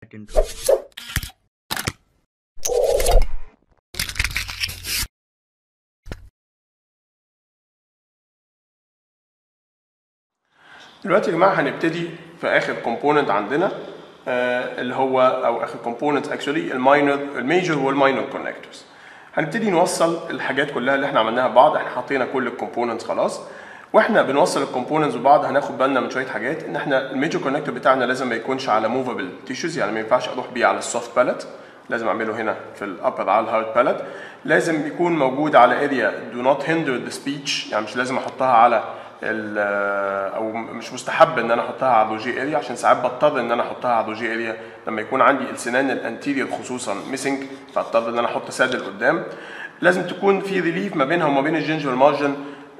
intro. دلوقتي يا جماعه هنبتدي في اخر كومبوننت عندنا آه اللي هو او اخر كومبوننت اكشولي الماينر الميجر والماينر كونكتورز هنبتدي نوصل الحاجات كلها اللي احنا عملناها ببعض احنا حاطينا كل الكومبوننتس خلاص واحنا بنوصل الكومبوننتس ببعض هناخد بالنا من شويه حاجات ان احنا الميجر كونكتور بتاعنا لازم ما يكونش على موفابل تيشوز يعني ما ينفعش اروح بيه على السوفت باليت لازم اعمله هنا في الابر على الهارد باليت لازم يكون موجود على اريا دو نوت هندر ذا سبيتش يعني مش لازم احطها على او مش مستحب ان انا احطها على الروجي اريا عشان ساعات بضطر ان انا احطها على الروجي اريا لما يكون عندي السنان الانتيريور خصوصا ميسنج فاضطر ان انا احط سادل قدام لازم تكون في ريليف ما بينها وما بين الجنجر مارجن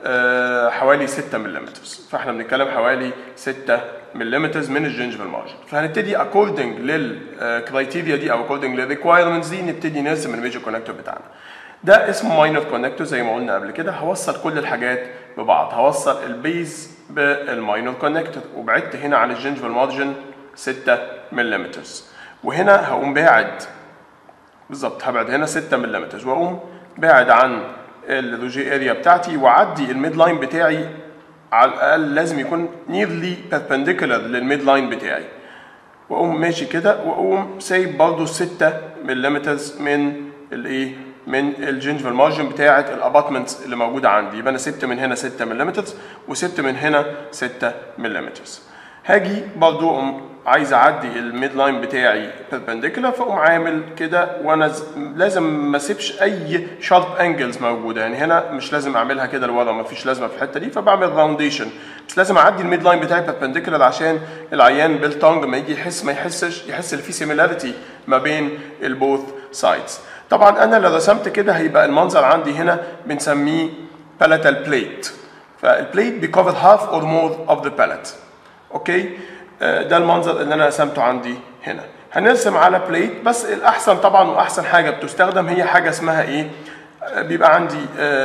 حوالي 6 ملم فاحنا بنتكلم حوالي 6 ملم من الجنجفال مارجن فهنبتدي اكوردنج للكرايتيريا دي او اكوردنج للريكوايرمنتس دي نبتدي نرسم الميجر كونكتور بتاعنا ده اسمه ماينر كونكتور زي ما قلنا قبل كده هوصل كل الحاجات ببعض هوصل البيز بالماينر كونكتور وبعدت هنا عن الجنجفال مارجن 6 ملم وهنا هقوم باعد بالظبط هبعد هنا 6 ملم واقوم باعد عن الروجي اريا بتاعتي واعدي الميد لاين بتاعي على الاقل لازم يكون نيرلي بيربنديكولار للميد لاين بتاعي واقوم ماشي كده واقوم سايب برضه 6 ملم من الايه من الجنجفال مارجن بتاعه الاباتمنت اللي موجوده عندي يبقى انا سبت من هنا 6 ملم وسبت من هنا 6 ملم هاجي برضو اقوم عايز اعدي الميد لاين بتاعي بيربنديكولار فاقوم عامل كده وانا لازم ما اسيبش اي شارب انجلز موجوده يعني هنا مش لازم اعملها كده لورا ما فيش لازمه في الحته دي فبعمل راونديشن بس لازم اعدي الميد لاين بتاعي بيربنديكولار عشان العيان بالتونج ما يجي يحس ما يحسش يحس ان في سيميلاريتي ما بين البوث سايدز طبعا انا لو رسمت كده هيبقى المنظر عندي هنا بنسميه palatal plate فالبليت بيكفر half or more of the palate اوكي ده المنظر اللي انا رسمته عندي هنا هنرسم على بليت بس الاحسن طبعا واحسن حاجه بتستخدم هي حاجه اسمها ايه بيبقى عندي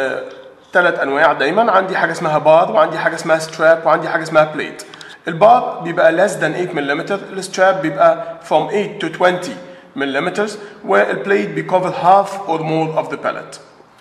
ثلاث آه انواع دايما عندي حاجه اسمها بار وعندي حاجه اسمها ستراب وعندي حاجه اسمها بليت البار بيبقى less than 8 ملم الستراب بيبقى from 8 to 20 ملم والبليت بيكفر half or more of the palate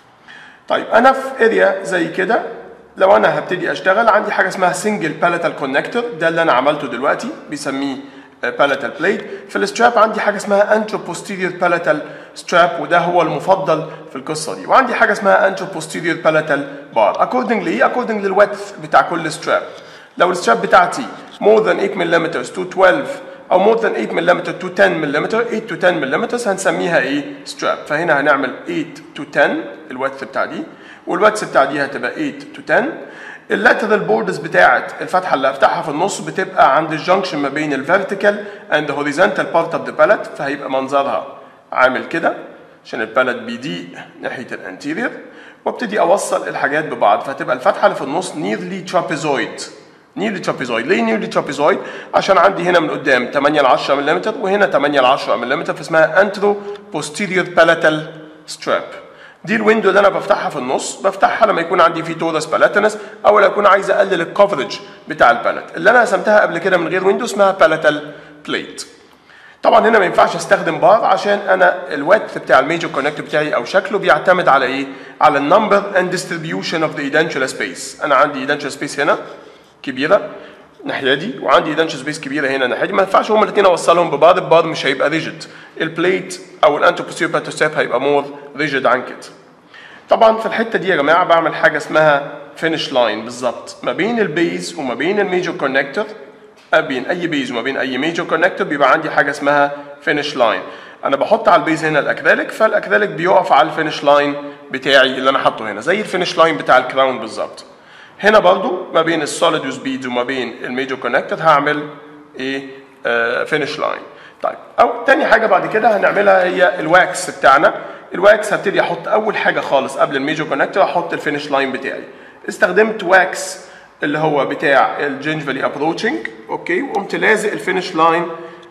طيب انا في اريا زي كده لو انا هبتدي اشتغل عندي حاجه اسمها سنجل باليتال كونكتور ده اللي انا عملته دلوقتي بيسميه باليتال بليت في الستراب عندي حاجه اسمها انترو بوستيريور باليتال ستراب وده هو المفضل في القصه دي وعندي حاجه اسمها انترو بوستيريور باليتال بار اكوردنج لايه اكوردنج للويدث بتاع كل ستراب لو الستراب بتاعتي more than 8 ملم to 12 او more than 8 ملم to 10 ملم 8 to 10 ملم هنسميها ايه ستراب فهنا هنعمل 8 to 10 الويدث بتاع دي والواتس بتاع دي هتبقى 8 to 10 اللاترال بوردز بتاعه الفتحه اللي هفتحها في النص بتبقى عند الجنكشن ما بين الفيرتيكال اند هوريزونتال بارت اوف ذا باليت فهيبقى منظرها عامل كده عشان الباليت بيضيق ناحيه الانتيريور وابتدي اوصل الحاجات ببعض فهتبقى الفتحه اللي في النص نيرلي ترابيزويد نيرلي ترابيزويد ليه نيرلي ترابيزويد عشان عندي هنا من قدام 8 ل 10 ملم وهنا 8 ل 10 ملم فاسمها انترو بوستيريور باليتال ستراب دي الويندو اللي انا بفتحها في النص بفتحها لما يكون عندي في تورس بالاتنس او لو اكون عايز اقلل الكفرج بتاع البالت اللي انا رسمتها قبل كده من غير ويندو اسمها بالاتال بليت طبعا هنا ما ينفعش استخدم بار عشان انا الويدث بتاع الميجر كونكتور بتاعي او شكله بيعتمد على ايه على النمبر اند ديستريبيوشن اوف ذا ايدنشال سبيس انا عندي ايدنشال سبيس هنا كبيره الناحيه دي وعندي ايدنشال سبيس كبيره هنا الناحيه دي ما ينفعش هما الاثنين اوصلهم ببعض البار مش هيبقى ريجيد البليت او الانتروبوستيريور باتوسيب هيبقى مور ريجيد عن كده طبعا في الحته دي يا جماعه بعمل حاجه اسمها فينش لاين بالظبط ما بين البيز وما بين الميجور كونكتور بين اي بيز وما بين اي ميجور كونكتور بيبقى عندي حاجه اسمها فينش لاين انا بحط على البيز هنا الاكريليك فالاكريليك بيقف على الفينش لاين بتاعي اللي انا حاطه هنا زي الفينش لاين بتاع الكراون بالظبط هنا برضو ما بين السوليدوس بيدز وما بين الميجور كونكتور هعمل ايه آه فينش لاين طيب او تاني حاجه بعد كده هنعملها هي الواكس بتاعنا الواكس هبتدي احط اول حاجه خالص قبل الميجور كونكتور احط الفينش لاين بتاعي استخدمت واكس اللي هو بتاع الجنجفالي ابروتشنج اوكي وقمت لازق الفينش لاين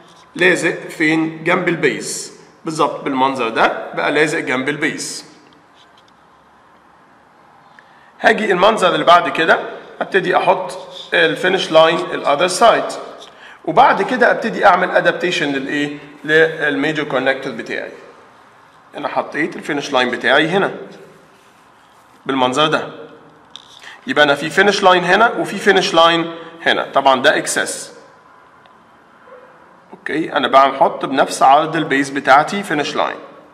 لازق فين جنب البيز بالظبط بالمنظر ده بقى لازق جنب البيز هاجي المنظر اللي بعد كده ابتدي احط الفينش لاين الاذر سايد وبعد كده ابتدي اعمل ادابتيشن للايه للميجر كونكتور بتاعي انا حطيت الفينش لاين بتاعي هنا بالمنظر ده يبقى انا في فينش لاين هنا وفي فينش لاين هنا طبعا ده اكسس اوكي انا بقى بحط بنفس عرض البيز بتاعتي فينش لاين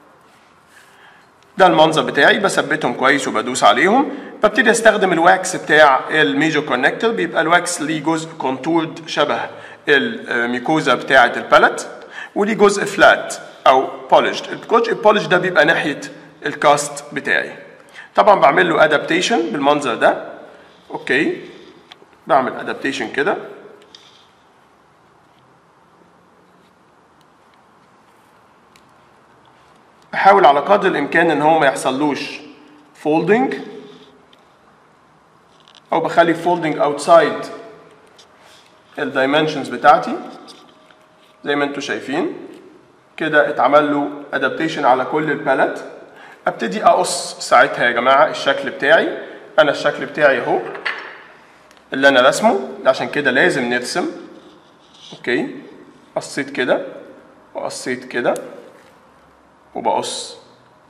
ده المنظر بتاعي بثبتهم كويس وبدوس عليهم ببتدي استخدم الواكس بتاع الميجر كونكتور بيبقى الواكس ليه جزء كونتورد شبه الميكوزا بتاعه البالت وليه جزء فلات او بولشد الجزء البولش ده بيبقى ناحيه الكاست بتاعي طبعا بعمل له ادابتيشن بالمنظر ده اوكي بعمل ادابتيشن كده بحاول على قدر الامكان ان هو ما يحصلوش فولدنج او بخلي فولدنج اوتسايد الدايمنشنز بتاعتي زي ما انتم شايفين كده اتعمل له ادابتيشن على كل البالت ابتدي اقص ساعتها يا جماعه الشكل بتاعي انا الشكل بتاعي اهو اللي انا رسمه عشان كده لازم نرسم اوكي قصيت كده وقصيت كده وبقص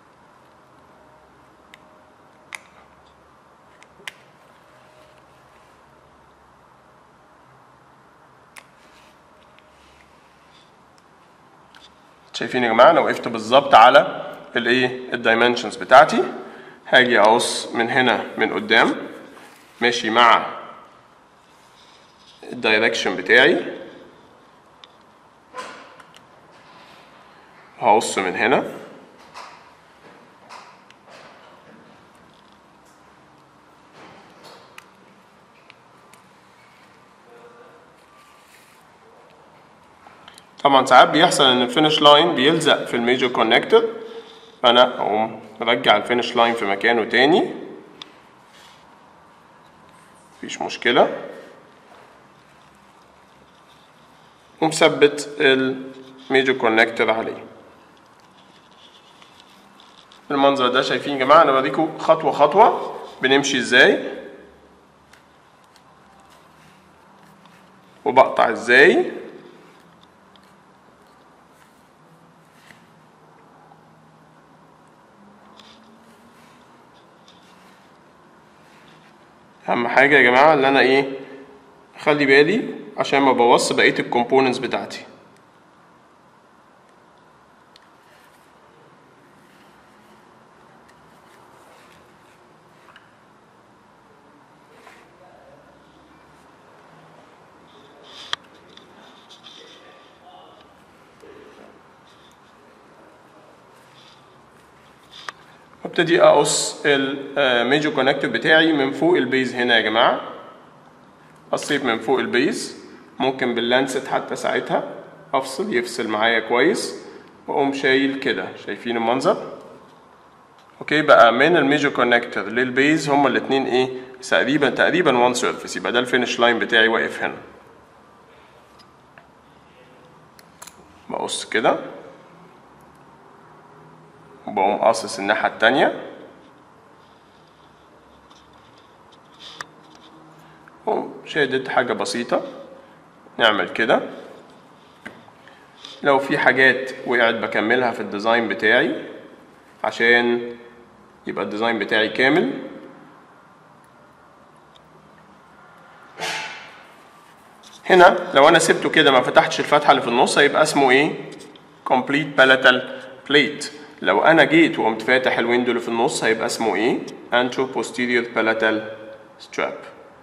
شايفين يا جماعه انا وقفت بالظبط على الايه الدايمنشنز بتاعتي هاجي اقص من هنا من قدام ماشي مع الدايركشن بتاعي هقص من هنا طبعا ساعات بيحصل ان الفينش لاين بيلزق في الميجر كونكتور فانا اقوم مرجع الفينش لاين في مكانه تاني مفيش مشكله ومثبت الميجر كونكتور عليه المنظر ده شايفين يا جماعه انا بوريكم خطوه خطوه بنمشي ازاي وبقطع ازاي اهم حاجه يا جماعه اللي انا ايه اخلي بالي عشان ما بوظش بقيه الكومبوننتس بتاعتي ابتدي اقص الميجر كونكتور بتاعي من فوق البيز هنا يا جماعه قصيت من فوق البيز ممكن باللانست حتى ساعتها افصل يفصل معايا كويس واقوم شايل كده شايفين المنظر اوكي بقى من الميجر كونكتور للبيز هما الاثنين ايه تقريبا تقريبا وان سيرفيس يبقى ده الفينش لاين بتاعي واقف هنا بقص كده وبقوم قاصص الناحية التانية شادد حاجة بسيطة نعمل كده لو في حاجات وقعت بكملها في الديزاين بتاعي عشان يبقى الديزاين بتاعي كامل هنا لو انا سبته كده ما فتحتش الفتحه اللي في النص هيبقى اسمه ايه complete palatal plate لو انا جيت وقمت فاتح الويندو اللي في النص هيبقى اسمه ايه anterior posterior palatal strap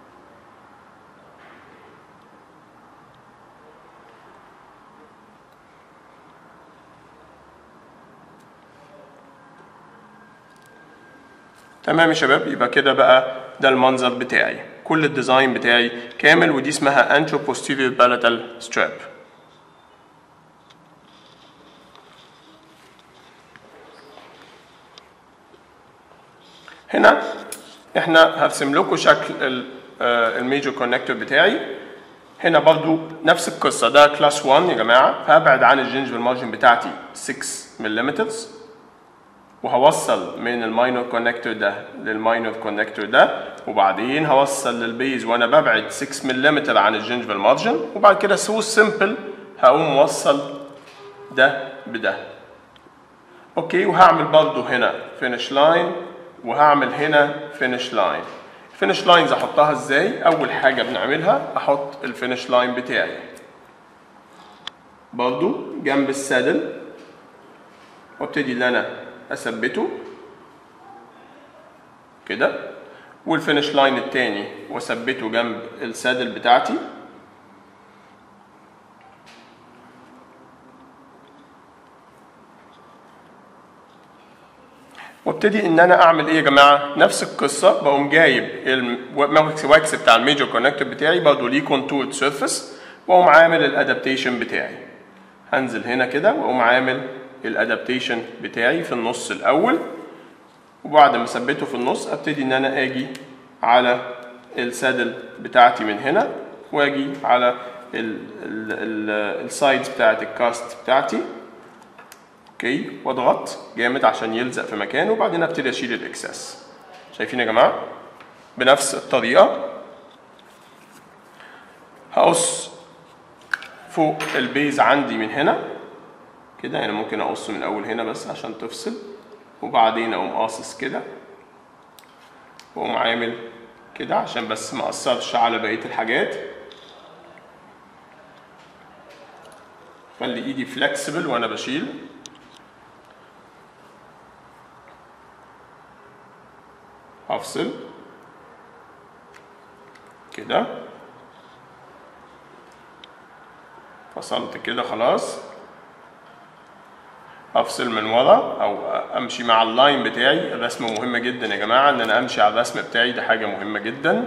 تمام يا شباب يبقى كده بقى ده المنظر بتاعي كل الديزاين بتاعي كامل ودي اسمها anterior posterior palatal strap هنا احنا هرسم لكم شكل الميجر كونكتور بتاعي هنا برضو نفس القصة ده كلاس 1 يا جماعة فهبعد عن الجنجفال مارجن بتاعتي 6 ملم وهوصل من الماينور كونكتور ده للماينور كونكتور ده وبعدين هوصل للبيز وانا ببعد 6 ملم عن الجنجفال مارجن وبعد كده سو سمبل هقوم موصل ده بده اوكي وهعمل برضو هنا فينش لاين وهعمل هنا فينش لاين الفينش لاينز احطها ازاي اول حاجه بنعملها احط الفينش لاين بتاعي برضو جنب السادل وابتدي ان انا اثبته كده والفينش لاين التاني واثبته جنب السادل بتاعتي وابتدي ان انا اعمل ايه يا جماعه نفس القصه بقوم جايب الماكس واكس بتاع الميجر كونكتور بتاعي برضه ليه كونتور سيرفيس واقوم عامل الادابتيشن بتاعي هنزل هنا كده واقوم عامل الادابتيشن بتاعي في النص الاول وبعد ما اثبته في النص ابتدي ان انا اجي على السادل بتاعتي من هنا واجي على السايدز بتاعت الكاست بتاعتي اوكي واضغط جامد عشان يلزق في مكانه وبعدين ابتدي اشيل الاكسس شايفين يا جماعه بنفس الطريقه هقص فوق البيز عندي من هنا كده يعني ممكن اقص من اول هنا بس عشان تفصل وبعدين اقوم قاصص كده واقوم عامل كده عشان بس ما اثرش على بقيه الحاجات خلي ايدي فلكسبل وانا بشيل هفصل كده فصلت كده خلاص افصل من ورا او امشي مع اللاين بتاعي الرسم مهمه جدا يا جماعه ان انا امشي على الرسم بتاعي ده حاجه مهمه جدا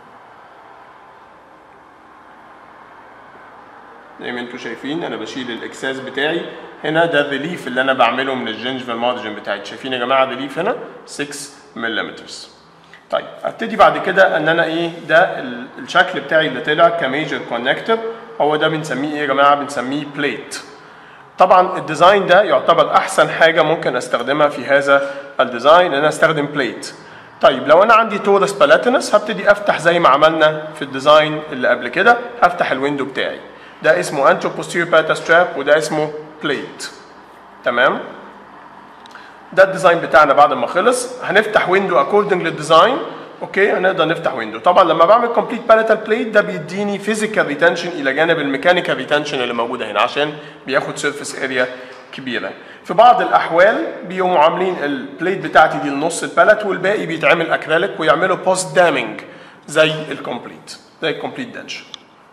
زي ما انتم شايفين انا بشيل الاكساس بتاعي هنا ده الريليف اللي انا بعمله من الجنجفال مارجن بتاعي شايفين يا جماعه الريليف هنا 6 ملم طيب ابتدي بعد كده ان انا ايه ده الشكل بتاعي اللي طلع كميجر كونكتور هو ده بنسميه ايه يا جماعه بنسميه بليت طبعا الديزاين ده يعتبر احسن حاجه ممكن استخدمها في هذا الديزاين ان انا استخدم بليت طيب لو انا عندي تورس بلاتينس هبتدي افتح زي ما عملنا في الديزاين اللي قبل كده هفتح الويندو بتاعي ده اسمه انترو بوستيريور باتا ستراب وده اسمه بليت تمام ده الديزاين بتاعنا بعد ما خلص هنفتح ويندو اكوردنج للديزاين اوكي هنقدر نفتح ويندو طبعا لما بعمل كومبليت باليتال بليت ده بيديني فيزيكال ريتنشن الى جانب الميكانيكال ريتنشن اللي موجوده هنا عشان بياخد سيرفيس اريا كبيره في بعض الاحوال بيقوموا عاملين البليت بتاعتي دي لنص الباليت والباقي بيتعمل اكريليك ويعملوا بوست دامينج زي الكومبليت زي الكومبليت دنش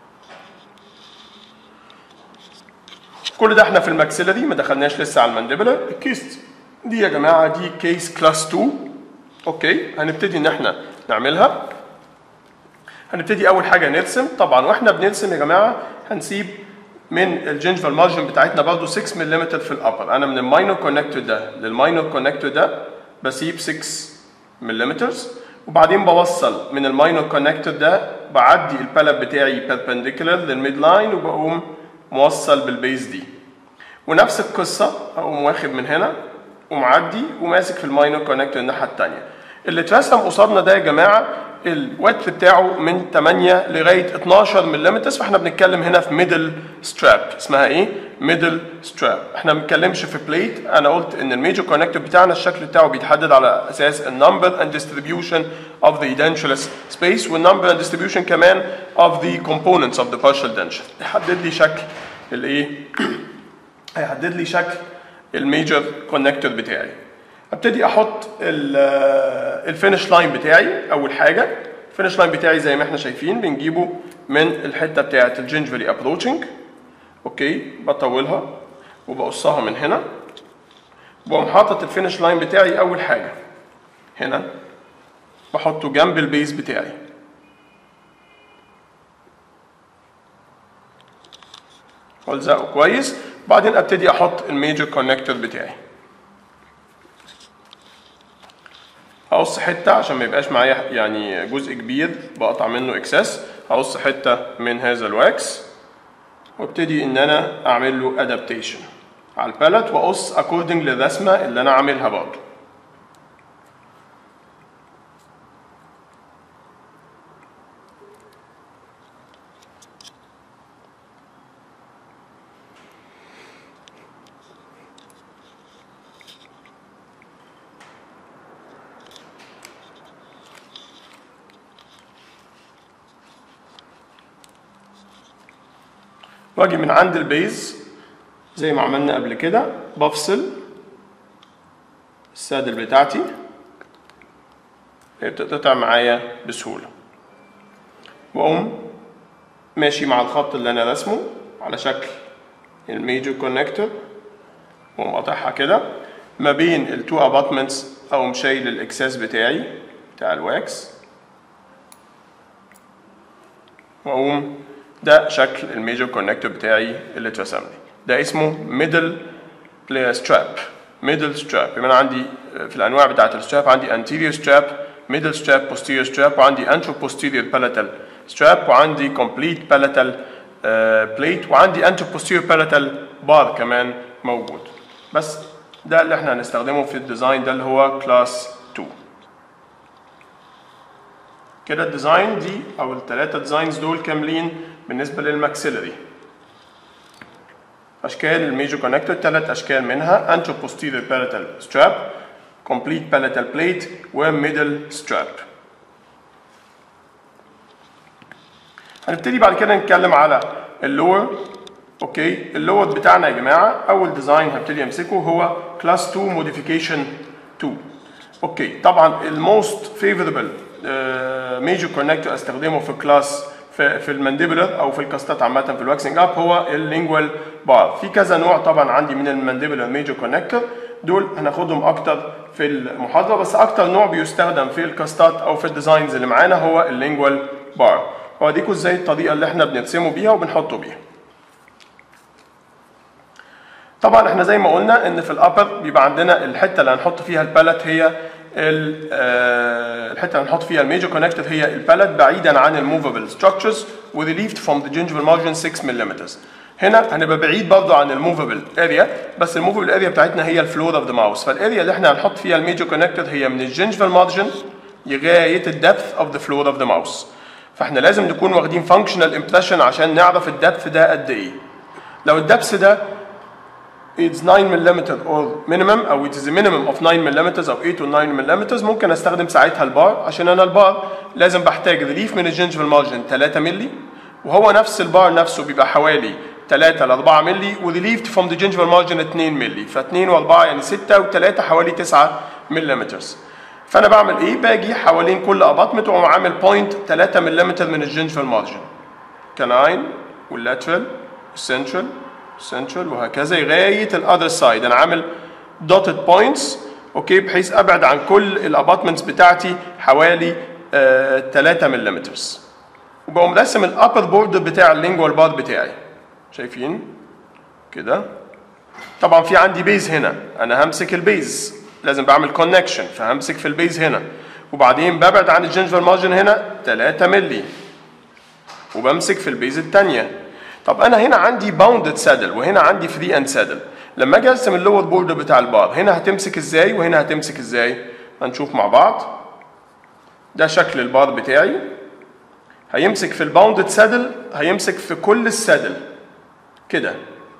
كل ده احنا في الماكسيلري ما دخلناش لسه على المانديبلر الكيس دي يا جماعه دي كيس كلاس 2 اوكي هنبتدي ان احنا نعملها هنبتدي اول حاجه نرسم طبعا واحنا بنرسم يا جماعه هنسيب من الجنجفال مارجن بتاعتنا برضو 6 ملم في الابر انا من الماينور كونكتور ده للماينور كونكتور ده بسيب 6 ملم وبعدين بوصل من الماينور كونكتور ده بعدي البالب بتاعي بيربنديكولار للميد لاين وبقوم موصل بالبيز دي ونفس القصه اقوم واخد من هنا ومعدي وماسك في الماينور كونكتور الناحيه الثانيه اللي اترسم قصادنا ده يا جماعه الويدث بتاعه من 8 لغايه 12 ملم فاحنا بنتكلم هنا في ميدل ستراب اسمها ايه؟ ميدل ستراب احنا ما بنتكلمش في بليت انا قلت ان الميجر كونكتور بتاعنا الشكل بتاعه بيتحدد على اساس النمبر اند distribution of the edentulous space والنمبر اند distribution كمان of the components of the partial denture يحدد لي شكل الايه؟ هيحدد لي شكل الميجر كونكتور بتاعي ابتدي احط الفينش لاين بتاعي اول حاجه الفينش لاين بتاعي زي ما احنا شايفين بنجيبه من الحته بتاعه الجنجفري ابروتشنج اوكي بطولها وبقصها من هنا بقوم حاطط الفينش لاين بتاعي اول حاجه هنا بحطه جنب البيز بتاعي والزقه كويس بعدين ابتدي احط الميجر كونكتور بتاعي هقص حته عشان ما يبقاش معايا يعني جزء كبير بقطع منه اكسس هقص حته من هذا الواكس وابتدي ان انا اعمل له ادابتيشن على البالت واقص اكوردنج للرسمه اللي انا عاملها برضه واجي من عند البيز زي ما عملنا قبل كده بفصل السادل بتاعتي هي بتتقطع معايا بسهولة واقوم ماشي مع الخط اللي انا رسمه على شكل الميجور كونكتور واقوم قاطعها كده ما بين التو اباتمنتس او شايل الاكساس بتاعي بتاع الواكس واقوم ده شكل الميجور كونكتور بتاعي اللي اترسم لي ده اسمه ميدل ستراب ميدل ستراب يبقى انا عندي في الانواع بتاعت الستراب عندي anterior strap middle strap posterior strap وعندي antro posterior palatal strap وعندي complete palatal uh, plate وعندي antro posterior palatal bar كمان موجود بس ده اللي احنا هنستخدمه في الديزاين ده اللي هو كلاس 2 كده الديزاين دي او الثلاثه ديزاينز دول كاملين بالنسبه للماكسيلري اشكال الميجور كونكتور ثلاث اشكال منها انترو posterior palatal strap complete palatal plate وميدل strap هنبتدي بعد كده نتكلم على اللور اوكي اللور بتاعنا يا جماعه اول ديزاين هبتدي امسكه هو كلاس 2 موديفيكيشن 2 اوكي طبعا الموست فيفوربل ميجور كونكتور استخدمه في كلاس في, في المانديبولر او في الكاستات عامه في الواكسنج اب هو اللينجوال بار في كذا نوع طبعا عندي من المانديبولر ميجور كونكتور دول هناخدهم اكتر في المحاضره بس اكتر نوع بيستخدم في الكاستات او في الديزاينز اللي معانا هو اللينجوال بار هوريكم ازاي الطريقه اللي احنا بنرسمه بيها وبنحطه بيها طبعا احنا زي ما قلنا ان في الابر بيبقى عندنا الحته اللي هنحط فيها البالت هي الحته اللي هنحط فيها الميجر كونكتور هي البالت بعيدا عن الموفابل ستراكشرز وريليفد فروم ذا جينجيفال مارجن 6 ملم هنا هنبقى بعيد برضه عن الموفابل اريا بس الموفابل اريا بتاعتنا هي الفلور اوف ذا ماوس فالاريا اللي احنا هنحط فيها الميجر كونكتور هي من الجينجيفال مارجن لغايه الدبث اوف ذا فلور اوف ذا ماوس فاحنا لازم نكون واخدين فانكشنال امبريشن عشان نعرف الدبث ده قد ايه لو الدبث ده it's 9 mm or minimum او it is a minimum of 9 mm او 8 or 9 mm ممكن استخدم ساعتها البار عشان انا البار لازم بحتاج ريليف من الجنجفال مارجن 3 مللي وهو نفس البار نفسه بيبقى حوالي 3 ل 4 مللي وريليفد فروم ذا جنجفال مارجن 2 مللي ف 2 و4 يعني 6 و3 حوالي 9 ملم فانا بعمل ايه؟ باجي حوالين كل اباطمنت واقوم عامل بوينت 3 ملم من الجنجفال مارجن كناين واللاترال والسنترال سنترال وهكذا لغايه الاذر سايد انا عامل دوتد بوينتس اوكي بحيث ابعد عن كل الاباتمنتس بتاعتي حوالي آه 3 ملم وبقوم راسم الابر بوردر بتاع اللينجوال بار بتاعي شايفين كده طبعا في عندي بيز هنا انا همسك البيز لازم بعمل كونكشن فهمسك في البيز هنا وبعدين ببعد عن الجنجفال مارجن هنا 3 مللي وبمسك في البيز الثانيه طب انا هنا عندي باوندد سادل وهنا عندي فري اند سادل لما اجي ارسم اللور بوردر بتاع البار هنا هتمسك ازاي وهنا هتمسك ازاي هنشوف مع بعض ده شكل البار بتاعي هيمسك في الباوندد سادل هيمسك في كل السادل كده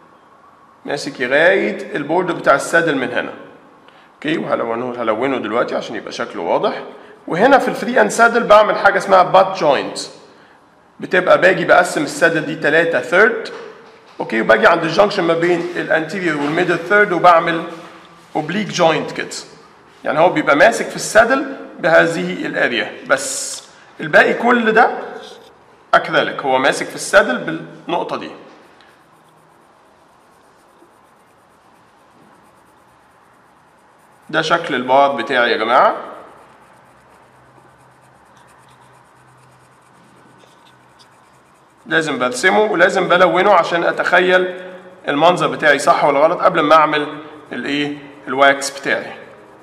ماسك لغايه البوردر بتاع السادل من هنا اوكي وهلونه هلونه دلوقتي عشان يبقى شكله واضح وهنا في الفري اند سادل بعمل حاجه اسمها بات جوينت بتبقى باجي بقسم السادل دي 3 ثيرد اوكي وباجي عند الجنكشن ما بين الانتيريور والميدل ثيرد وبعمل اوبليك جوينت كده يعني هو بيبقى ماسك في السادل بهذه الاريا بس الباقي كل ده اكريليك هو ماسك في السادل بالنقطه دي ده شكل البار بتاعي يا جماعه لازم برسمه ولازم بلونه عشان اتخيل المنظر بتاعي صح ولا غلط قبل ما اعمل الايه الواكس بتاعي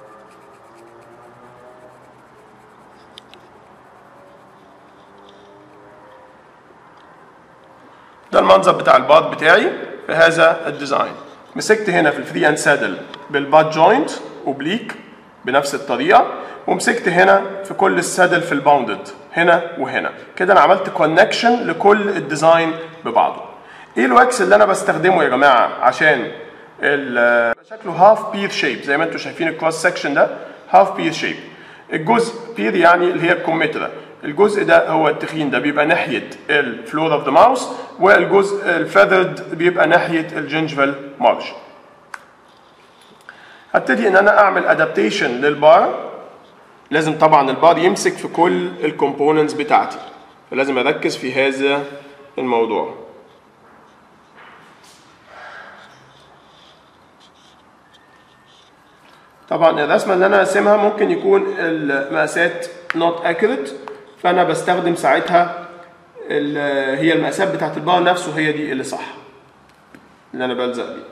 ده المنظر بتاع الباد بتاعي في هذا الديزاين مسكت هنا في الفري اند سادل بالباد جوينت اوبليك بنفس الطريقه ومسكت هنا في كل السادل في الباوندد هنا وهنا كده انا عملت كونكشن لكل الديزاين ببعضه ايه الواكس اللي انا بستخدمه يا جماعه عشان شكله هاف بير شيب زي ما انتم شايفين الكروس سكشن ده هاف بير شيب الجزء بير يعني اللي هي الكمثرى الجزء ده هو التخين ده بيبقى ناحيه الفلور اوف ذا ماوس والجزء الفيذرد بيبقى ناحيه الجنجفال مارجن هبتدي ان انا اعمل ادابتيشن للبار لازم طبعا البار يمسك في كل الكومبوننتس بتاعتي فلازم اركز في هذا الموضوع طبعا الرسمه اللي انا راسمها ممكن يكون المقاسات not accurate فانا بستخدم ساعتها ال- هي المقاسات بتاعت البار نفسه هي دي اللي صح اللي انا بلزق بيه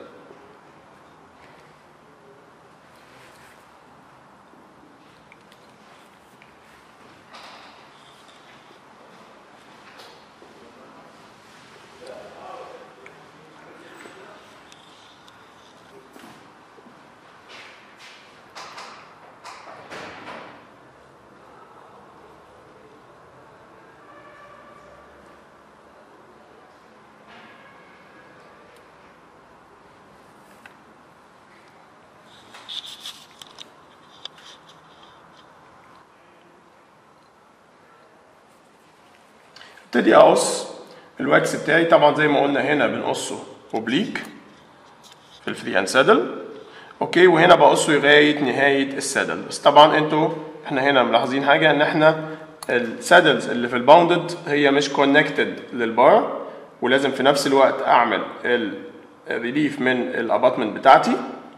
ابتدي اقص الواكس بتاعي طبعا زي ما قلنا هنا بنقصه اوبليك في الفري اند سادل اوكي وهنا بقصه لغايه نهايه السادل بس طبعا انتوا احنا هنا ملاحظين حاجه ان احنا السادلز اللي في الباوندد هي مش كونكتد للبار ولازم في نفس الوقت اعمل الريليف من الاباتمنت بتاعتي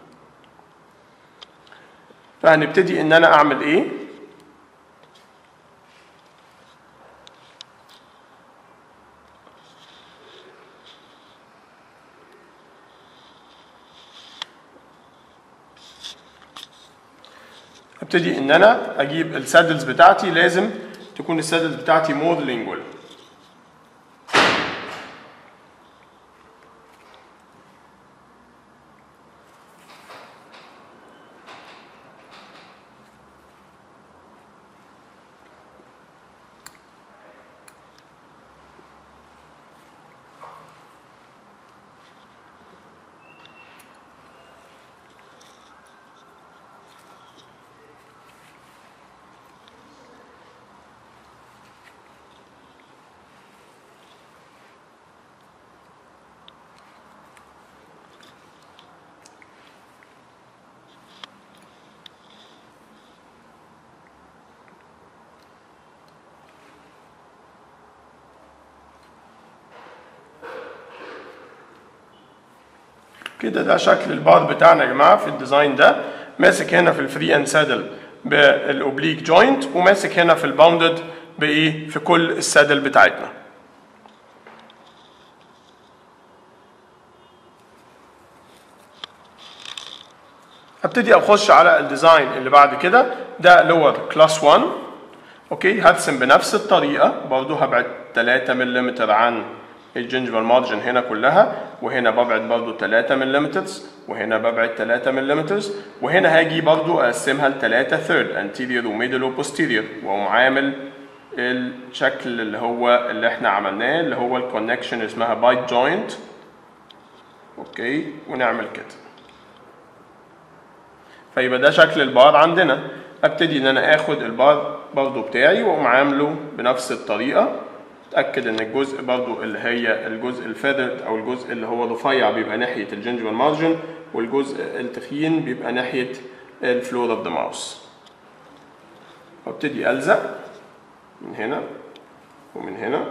فهنبتدي ان انا اعمل ايه ابتدي ان انا اجيب السادلز بتاعتي لازم تكون السادلز بتاعتي مور لينجوال كده ده شكل البار بتاعنا يا جماعه في الديزاين ده ماسك هنا في الفري اند سادل بالاوبليك جوينت وماسك هنا في الباوندد بايه في كل السادل بتاعتنا هبتدي اخش على الديزاين اللي بعد كده ده لور كلاس 1 اوكي هرسم بنفس الطريقه برضو هبعد 3 ملم عن الجنجفال مارجن هنا كلها وهنا ببعد برضو 3 ملم وهنا ببعد 3 ملم وهنا هاجي برضو اقسمها ل 3 ثيرد anterior وميدل وبوستيريور واقوم عامل الشكل اللي هو اللي احنا عملناه اللي هو الكونكشن اسمها بايت جوينت اوكي ونعمل كده فيبقى ده شكل البار عندنا ابتدي ان انا اخد البار برضو بتاعي واقوم عامله بنفس الطريقه اتاكد ان الجزء برضو اللي هي الجزء الفيذرد او الجزء اللي هو رفيع بيبقى ناحيه الجنجفال مارجن والجزء التخين بيبقى ناحيه الفلور اوف ذا ماوس وابتدي الزق من هنا ومن هنا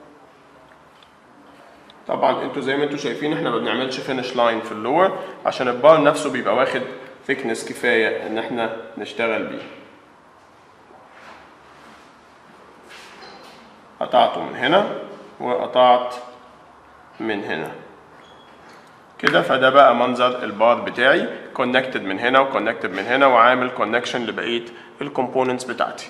طبعا انتوا زي ما انتوا شايفين احنا ما بنعملش فينش لاين في اللور عشان البار نفسه بيبقى واخد ثيكنس كفايه ان احنا نشتغل بيه قطعته من هنا وقطعت من هنا كده فده بقى منظر البار بتاعي كونكتد من هنا وكونكتد من هنا وعامل كونكشن لبقيه الكومبوننتس بتاعتي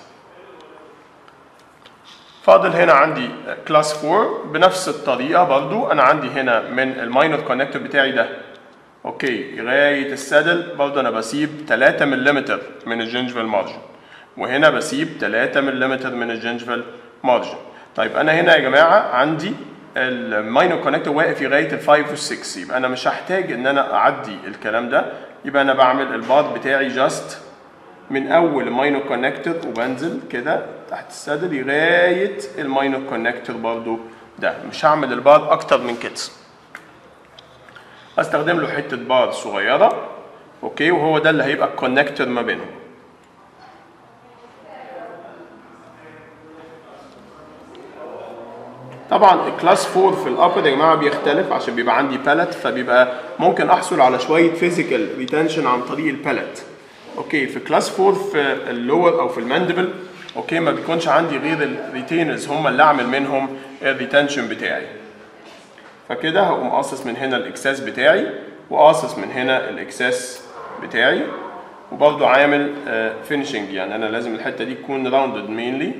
فاضل هنا عندي كلاس 4 بنفس الطريقه برضو انا عندي هنا من الماينر كونكتور بتاعي ده اوكي لغايه السادل برضو انا بسيب 3 ملم من الجنجفال مارجن وهنا بسيب 3 ملم من الجنجفال مارجن طيب انا هنا يا جماعه عندي الماينر كونكتور واقف لغايه ال 5 وال 6 يبقى انا مش هحتاج ان انا اعدي الكلام ده يبقى انا بعمل البار بتاعي جاست من اول الماينر كونكتور وبنزل كده تحت الصدر لغايه الماينر كونكتور برضو ده مش هعمل البار اكتر من كده استخدم له حته بار صغيره اوكي وهو ده اللي هيبقى الكونكتور ما بينهم طبعا الكلاس 4 في الابر يا جماعه بيختلف عشان بيبقى عندي بالت فبيبقى ممكن احصل على شويه فيزيكال ريتنشن عن طريق البالت اوكي في كلاس 4 في اللور او في الماندبل اوكي ما بيكونش عندي غير الريتينرز هم اللي اعمل منهم الريتنشن بتاعي فكده هقوم قاصص من هنا الاكساس بتاعي وقاصص من هنا الاكساس بتاعي وبرضه عامل فينشنج يعني انا لازم الحته دي تكون راوندد مينلي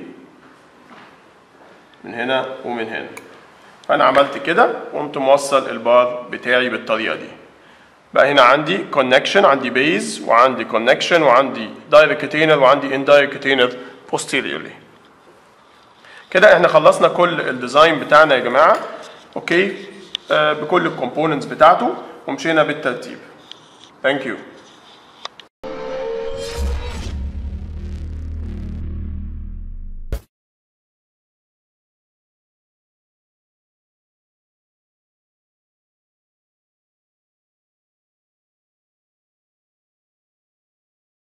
من هنا ومن هنا فانا عملت كده وقمت موصل البار بتاعي بالطريقه دي بقى هنا عندي كونكشن عندي بيز وعندي كونكشن وعندي دايركت كتينر وعندي اندايركت كتينر posteriorly كده احنا خلصنا كل الديزاين بتاعنا يا جماعه اوكي آه بكل الكومبوننتس بتاعته ومشينا بالترتيب ثانك يو